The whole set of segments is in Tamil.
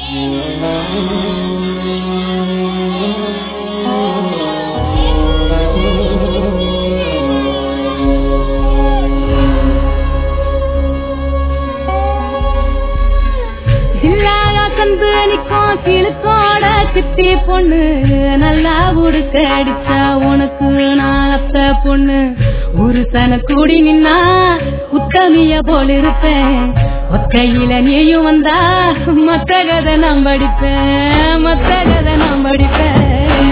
ஜில்லாக கந்து நிக்கும் சிலுக்கோட சித்தி பொண்ணு நல்லா உடுக்க அடிச்சா உனக்கு நான் அத்த பொண்ணு ஒரு சன கூடி நின்னா உத்தமிய போல இருப்பேன் ஒத்தையில நீயும் வந்தா மத்த கதை நான் படிப்பேன் மத்த கதை நான் படிப்பேன்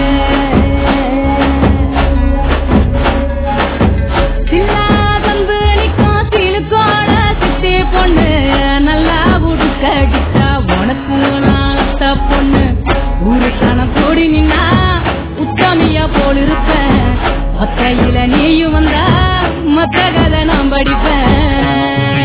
சில்லா தந்து நிக்கும் சிலுக்கோட சித்தி பொண்ணு நல்லா உடுக்க அடிச்சா உனக்கு நான் அத்த பொண்ணு ஒரு கணம் கூடி நின்னா உத்தமிய போல் இருப்பேன் ஒத்தையில நீயும் வந்தா மத்த கதை நான் படிப்பேன்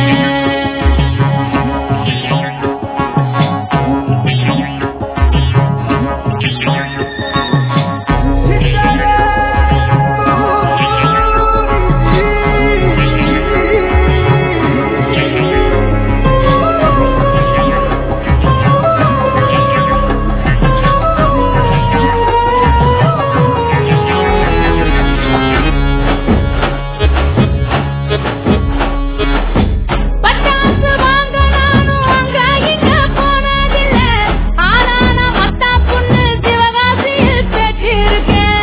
பட்டாசு வாங்க நானும் அங்க இங்க போனதில்ல ஆனா நான் மத்தா பொண்ணு சிவகாசியில் பெற்றிருக்கேன்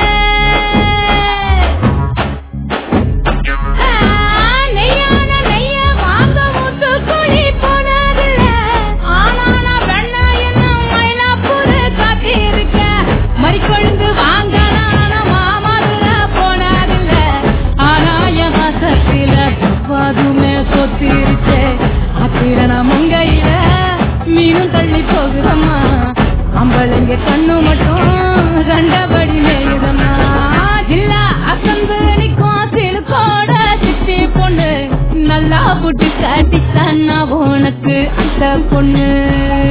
நெய்யான நெய்ய வாங்க முத்து குழி போனதில்ல ஆனா நான் வெண்ணா என்னும் மயிலாப்பூர் காத்திருக்கேன் மறிக்கொழுந்து வாங்க நானும் மாமதுர போனதில்ல ஆனா என் மாசத்தில பாதுமே சொத்திருச்சே அத்திர நான் மங்கையில மீனும் தள்ளி போகுதம்மா அம்பளங்க கண்ணு மட்டும் கண்டபடி மேயுதம்மா ஜில்லா அசந்து நிக்கும் சிலுக்கோட சித்தி பொண்ணு நல்லா புட்டு காட்டித்தான் நான் உனக்கு அந்த பொண்ணு